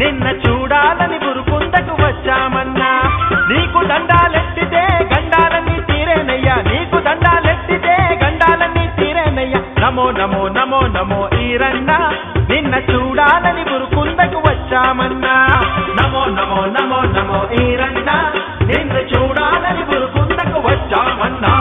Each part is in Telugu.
నిన్న చూడాలని బురుకుందకు వచ్చామన్నా నీకు దండాలెట్టితే గండాలన్నీ తీరేనయ్యా నీకు దండాలెట్టితే గండాలన్నీ తీరేనయ్యా నమో నమో నమో నమో ఈరన్న నిన్న చూడాలని బురుకుందకు వచ్చామన్నా నమో నమో నమో నమో ఈరన్న నిన్న చూడాలని బురుకుందకు వచ్చామన్నా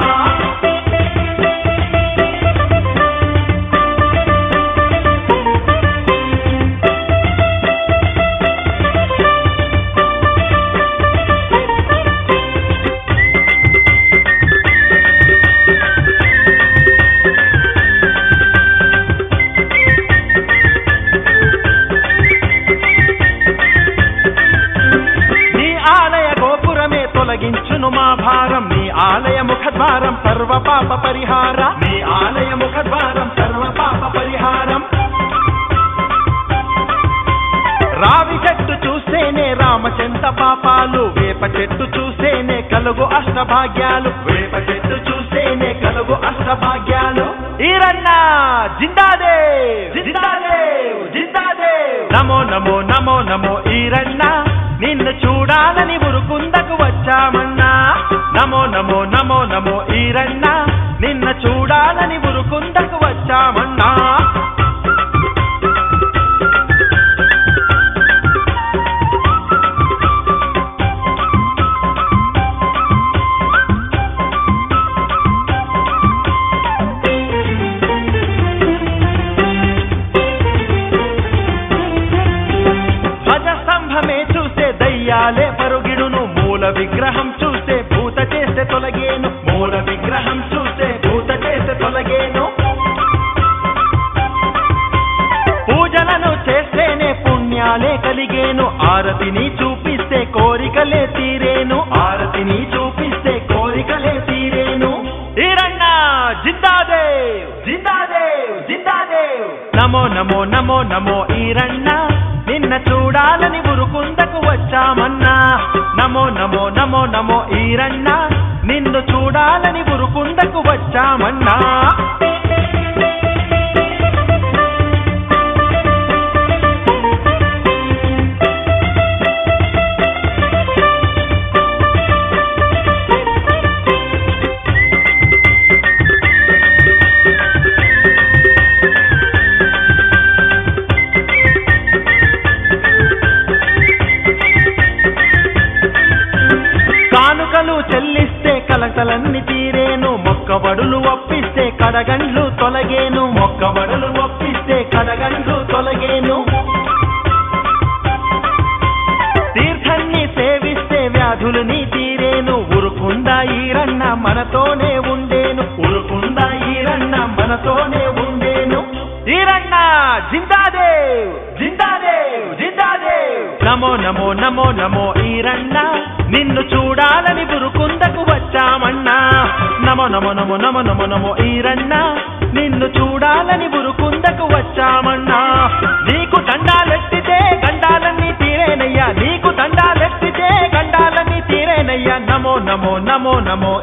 నీ ఆలయ గోపురమే తొలగించును మా భారం నీ ఆలయ ముఖద్వారం సర్వ పాప పరిహార నీ ఆలయ ముఖద్వారం సర్వ పాప పరిహారం రావి చెట్టు చూస్తేనే రామచంత పాపాలు వేప చెట్టు చూస్తేనే కలుగు అష్టభాగ్యాలు వేప చెట్టు చూస్తేనే కలుగు అష్టభాగ్యాలు ఈరన్న జిందాదేవ్ జిందాదేవ్ జిందాదేవ్ నమో నమో నమో నమో ఈరన్న నిన్ను చూడాలని ఉరుకుందకు వచ్చామన్నా నమో నమో నమో నమో ఈరన్న నిన్న చూడాలని ఉరుకుందకు వచ్చామన్నా ధ్వజ స్తంభమే చూస్తే దయ్యాలే పరుగిడును మూల విగ్రహం చూస్తే భూత చేస్తే తొలగేను మూల విగ్రహం చూస్తే భూత చేస్తే తొలగేను పూజలను చేస్తేనే పుణ్యాలే కలిగేను ఆరతిని చూపిస్తే కోరికలే తీరేను ఆరతిని చూపిస్తే కోరికలే తీరేను ఈరన్న జిందాదేవ్ జిందాదేవ్ జిందాదేవ్ నమో నమో నమో నమో ఈరన్న నిన్న చూడాలని ఉరుకుందకు వచ్చామన్నా నమో నమో నమో నమో ఈరన్న నిన్ను చూడాలని ఉరుకుందకు వచ్చామన్నా కానుకలు చెల్లిస్తే కలకలన్నీ తీరేను మొక్కబడులు ఒప్పిస్తే కడగండ్లు తొలగేను మొక్కబడులు ఒప్పిస్తే కడగండ్లు తొలగేను తీర్థాన్ని సేవిస్తే వ్యాధులని తీరేను ఉరుకుందా ఈరన్న మనతోనే ఉండేను ఉరుకుందా ఈరన్న మనతోనే ఉండేను ఈరన్న జిందాదేవ్ జిందాదేవ్ జిందాదేవ్ నమో నమో నమో నమో ఈరన్న నిన్ను చూడాలని బురుకుందకు వచ్చామన్నా నమో నమో నమో నమో నమో నమో ఈరన్న నిన్ను చూడాలని బురుకుందకు వచ్చామన్నా నీకు దండాలెట్టితే గండాలన్నీ తీరేనయ్యా నీకు దండాలెట్టితే గండాలన్నీ తీరేనయ్యా నమో నమో నమో నమో